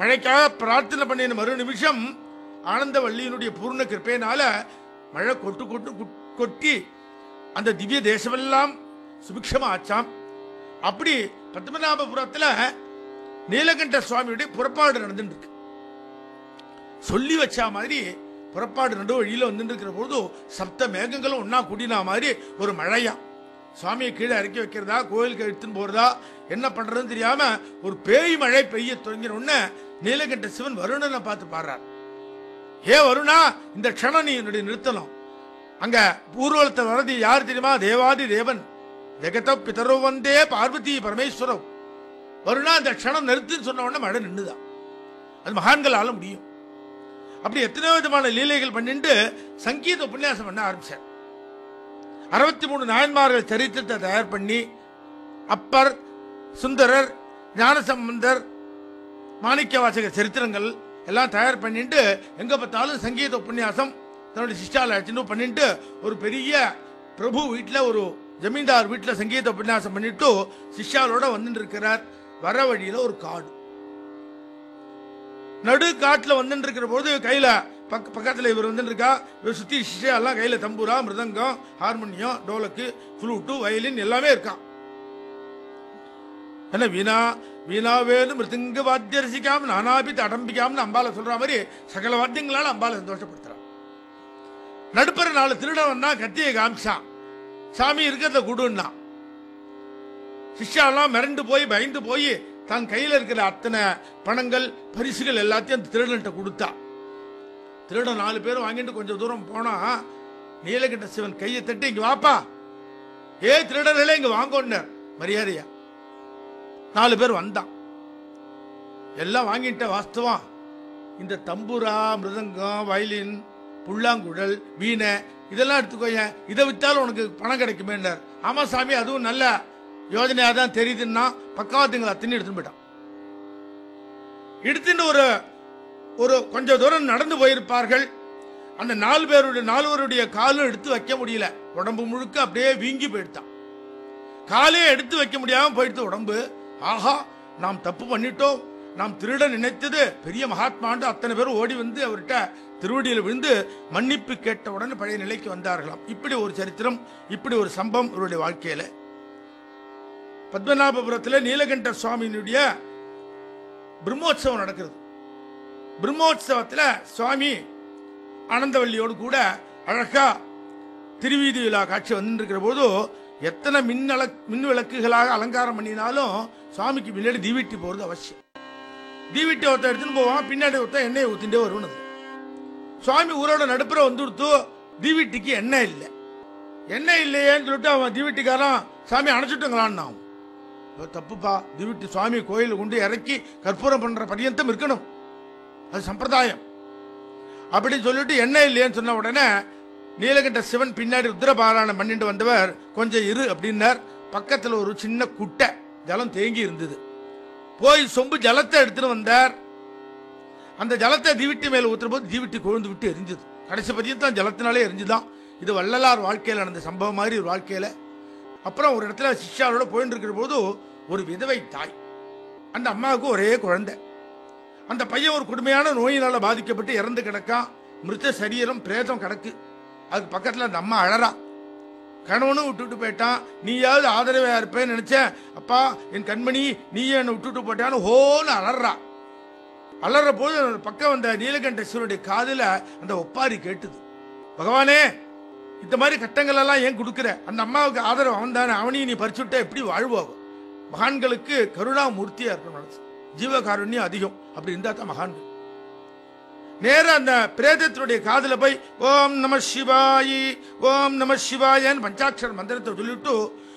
மழைக்காக பிரார்த்தனை பண்ணின மறு நிமிஷம் ஆனந்தவள்ளியினுடைய பூர்ண கிருப்பையினால மழை கொட்டு கொட்டு கொட்- கொட்டி அந்த திவ்ய தேசமெல்லாம் சுபிக்ஷமா ஆச்சாம் அப்படி பத்மநாபபுரத்துல நீலகண்ட சுவாமியுடைய புறப்பாடு நடந்துட்டு இருக்கு சொல்லி வச்ச மாதிரி புறப்பாடு நடு வழியில வந்துட்டு இருக்கிற போது சப்த மேகங்களும் ஒன்னா கூடினா மாதிரி ஒரு மழையா சுவாமியை கீழே இறக்கி வைக்கிறதா கோயிலுக்கு எடுத்துன்னு போறதா என்ன பண்றதுன்னு தெரியாம ஒரு பேய் மழை பெய்ய தொடங்கின உடனே நீலகண்ட சிவன் வருணனை பார்த்து பாடுறார் ஏ வருணா இந்த க்ஷணம் நீ என்னுடைய நிறுத்தணும் அங்க ஊர்வலத்தை வரது யார் தெரியுமா தேவாதி தேவன் ஜெகத பிதரோ வந்தே பார்வதி பரமேஸ்வரம் வருணா இந்த க்ஷணம் நிறுத்துன்னு சொன்ன உடனே மழை நின்றுதான் அது மகான்களால முடியும் அப்படி எத்தனையோ விதமான லீலைகள் பண்ணிட்டு சங்கீத உபன்யாசம் பண்ண ஆரம்பிச்சார் அறுபத்தி மூணு நாயன்மார்கள் சரித்திரத்தை தயார் பண்ணி அப்பர் சுந்தரர் ஞானசம்பந்தர் மாணிக்க வாசகர் சரித்திரங்கள் எல்லாம் தயார் பண்ணிட்டு எங்க பார்த்தாலும் சங்கீத உபன்யாசம் தன்னுடைய சிஷ்டால அழைச்சிட்டு பண்ணிட்டு ஒரு பெரிய பிரபு வீட்டில் ஒரு ஜமீன்தார் வீட்டில் சங்கீத உபன்யாசம் பண்ணிட்டு சிஷ்யாலோட வந்துட்டு இருக்கிறார் வர வழியில ஒரு காடு நடு காட்டுல வந்துட்டு இருக்கிற போது கையில பக்க பக்கத்துல இவர் வந்துட்டு இருக்கா இவர் சுத்தி சிஷ்யா எல்லாம் கையில tambura mridangam harmonium dholak flute violin எல்லாமே இருக்கான் என்ன வீணா வீணாவேலு மிருதுங்க வாத்திய ரசிக்காம நானாபி தடம்பிக்காமனு அம்பால சொல்ற மாதிரி சகல வாத்தியங்களால அம்பால சந்தோஷப்படுத்துறான் நடுப்பற நாலு திருடன் வந்தா கத்தியை காமிச்சான் சாமி இருக்கிறத கொடுன்னா சிஷ்யாலாம் மிரண்டு போய் பயந்து போய் தான் கையில இருக்கிற அத்தனை பணங்கள் பரிசுகள் எல்லாத்தையும் அந்த திருடன்கிட்ட கொடுத்தா திருடன் நாலு பேரும் வாங்கிட்டு கொஞ்சம் தூரம் போனா நீலகண்ட சிவன் கையை தட்டி இங்க வாப்பா ஏ திருடர்களே இங்க வாங்கோன்னார் மரியாதையா நாலு பேர் வந்தான் எல்லாம் வாங்கிட்ட வாஸ்தவம் இந்த தம்புரா மிருதங்கம் வயலின் புல்லாங்குழல் வீணை இதெல்லாம் எடுத்துக்கோய இதை வித்தாலும் உனக்கு பணம் கிடைக்குமேன்னார் ஆமா சாமி அதுவும் நல்ல யோஜனையா தான் தெரியுதுன்னா பக்கவாத்துங்களை அத்தனை எடுத்துன்னு போயிட்டான் எடுத்துட்டு ஒரு ஒரு கொஞ்சம் தூரம் நடந்து போயிருப்பார்கள் அந்த நாலு பேருடைய நால்வருடைய காலும் எடுத்து வைக்க முடியல உடம்பு முழுக்க அப்படியே வீங்கி போயிட்டான் காலே எடுத்து வைக்க முடியாம போயிடுத்து உடம்பு ஆஹா நாம் தப்பு பண்ணிட்டோம் நாம் திருட நினைத்தது பெரிய மகாத்மாண்டு அத்தனை பேரும் ஓடி வந்து அவர்கிட்ட திருவடியில் விழுந்து மன்னிப்பு கேட்ட உடனே பழைய நிலைக்கு வந்தார்களாம் இப்படி ஒரு சரித்திரம் இப்படி ஒரு சம்பவம் இவருடைய வாழ்க்கையில பத்மநாபபுரத்தில் நீலகண்ட சுவாமியினுடைய பிரம்மோற்சவம் நடக்கிறது பிரம்மோற்சவத்தில் சுவாமி ஆனந்தவல்லியோடு கூட அழகா திருவீதி விழா காட்சி வந்துட்டு இருக்கிற போது எத்தனை மின்னல மின் விளக்குகளாக அலங்காரம் பண்ணினாலும் சுவாமிக்கு பின்னாடி தீவிட்டி போறது அவசியம் தீவிட்டி ஒருத்தன் எடுத்துன்னு போவான் பின்னாடி ஒருத்தன் எண்ணெயை ஊத்திட்டே வருவனது சுவாமி ஊரோட நடுப்புற வந்துடுத்து தீவிட்டிக்கு எண்ணெய் இல்லை எண்ணெய் இல்லையேன்னு சொல்லிட்டு அவன் தீவிட்டிக்காரன் சாமி அணைச்சிட்டுங்களான்னு அவன் இது தப்புப்பா தீவிட்டி சுவாமி கோயில கொண்டு இறக்கி கற்பூரம் பண்ற பரியந்தம் இருக்கணும் அது சம்பிரதாயம் அப்படின்னு சொல்லிட்டு எண்ணெய் இல்லையேன்னு சொன்ன உடனே நீலகண்ட சிவன் பின்னாடி ருத்ரபாராயணம் பண்ணிட்டு வந்தவர் கொஞ்சம் இரு அப்படின்னார் பக்கத்துல ஒரு சின்ன குட்டை ஜலம் தேங்கி இருந்தது போய் சொம்பு ஜலத்தை எடுத்துட்டு வந்தார் அந்த ஜலத்தை தீவிட்டி மேல ஊத்துற போது தீவிட்டி கொழுந்து விட்டு எரிஞ்சது கடைசி பதியம் தான் ஜலத்தினாலே எரிஞ்சுதான் இது வள்ளலார் வாழ்க்கையில நடந்த சம்பவம் மாதிரி ஒரு வாழ்க்கையில அப்புறம் ஒரு இடத்துல சிஷ்யாரோட போயிட்டு இருக்கிற போது ஒரு விதவை தாய் அந்த அம்மாவுக்கு ஒரே குழந்தை அந்த பையன் ஒரு கொடுமையான நோயினால பாதிக்கப்பட்டு இறந்து கிடக்கான் மிருத சரீரம் பிரேதம் கிடக்கு அதுக்கு பக்கத்துல அந்த அம்மா அழறா கணவனும் விட்டுட்டு போயிட்டான் நீயாவது ஆதரவா இருப்பேன்னு நினைச்சேன் அப்பா என் கண்மணி நீயே என்னை விட்டுட்டு போட்டான்னு ஹோன்னு அலறா அலற போது அந்த பக்கம் வந்த நீலகண்டேஸ்வருடைய காதுல அந்த ஒப்பாரி கேட்டுது பகவானே இந்த மாதிரி கட்டங்கள் எல்லாம் ஏன் கொடுக்குற அந்த அம்மாவுக்கு ஆதரவு அவன் தானே அவனையும் நீ பறிச்சுட்டா எப்படி வாழ்வாக மகான்களுக்கு கருணாமூர்த்தியா இருக்கணும் மனசு ஜீவகாருண்யம் அதிகம் அப்படி இருந்தா தான் மகான்கள் நேரா அந்த பிரேதத்தினுடைய காதுல போய் ஓம் நம சிவாயி ஓம் நம சிவாயன்னு பஞ்சாட்சர மந்திரத்தை சொல்லிட்டு